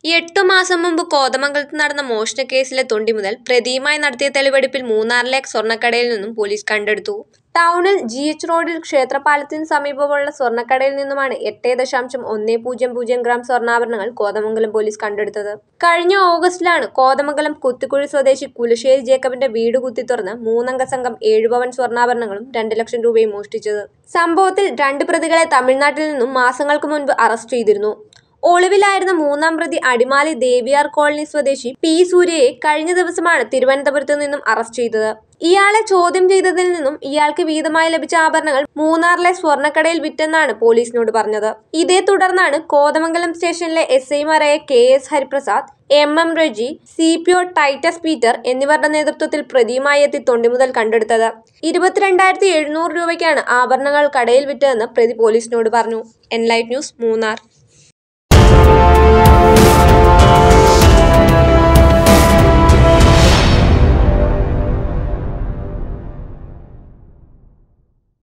എട്ടു മാസം മുമ്പ് കോതമംഗലത്ത് നടന്ന മോഷണക്കേസിലെ തൊണ്ടി മുതൽ പ്രതിയുമായി നടത്തിയ തെളിവെടുപ്പിൽ മൂന്നാറിലെ സ്വർണ്ണക്കടയിൽ നിന്നും പോലീസ് കണ്ടെടുത്തു ടൗണിൽ ജി എച്ച് റോഡിൽ ക്ഷേത്രപാലത്തിന് സമീപമുള്ള സ്വർണ്ണക്കടയിൽ നിന്നുമാണ് എട്ട് ദശാംശം ഒന്ന് പൂജ്യം പൂജ്യം ഗ്രാം സ്വർണ്ണാഭരണങ്ങൾ കോതമംഗലം പോലീസ് കണ്ടെടുത്തത് കഴിഞ്ഞ ഓഗസ്റ്റിലാണ് കോതമംഗലം കുത്തിക്കുഴി സ്വദേശി കുലശ്ശേരി ജേക്കബിന്റെ വീട് കുത്തി തുറന്ന് മൂന്നംഗ സംഘം ഏഴു പവൻ സ്വർണ്ണാഭരണങ്ങളും രണ്ട് ലക്ഷം രൂപയും മോഷ്ടിച്ചത് സംഭവത്തിൽ രണ്ട് പ്രതികളെ തമിഴ്നാട്ടിൽ നിന്നും മാസങ്ങൾക്ക് മുൻപ് അറസ്റ്റ് ചെയ്തിരുന്നു ഒളിവിലായിരുന്ന മൂന്നാം പ്രതി അടിമാലി ദേവിയാർ കോളനി സ്വദേശി പി സൂര്യയെ കഴിഞ്ഞ ദിവസമാണ് തിരുവനന്തപുരത്ത് നിന്നും അറസ്റ്റ് ചെയ്തത് ഇയാളെ ചോദ്യം ചെയ്തതിൽ നിന്നും ഇയാൾക്ക് വീതമായി ലഭിച്ച ആഭരണങ്ങൾ മൂന്നാറിലെ സ്വർണ്ണക്കടയിൽ വിറ്റെന്നാണ് പോലീസിനോട് പറഞ്ഞത് ഇതേ തുടർന്നാണ് കോതമംഗലം സ്റ്റേഷനിലെ എസ് ഐമാരായ K S Hariprasad M M Reji C P O Titus Peter എന്നിവരുടെ നേതൃത്വത്തിൽ പ്രതിയുമായി എത്തി തൊണ്ടിമുതൽ കണ്ടെടുത്തത് ഇരുപത്തിരണ്ടായിരത്തി എഴുന്നൂറ് രൂപയ്ക്കാണ് ആഭരണങ്ങൾ കടയിൽ വിറ്റതെന്ന് പ്രതി പോലീസിനോട് പറഞ്ഞു എൻലൈറ്റ് ന്യൂസ് മൂന്നാർ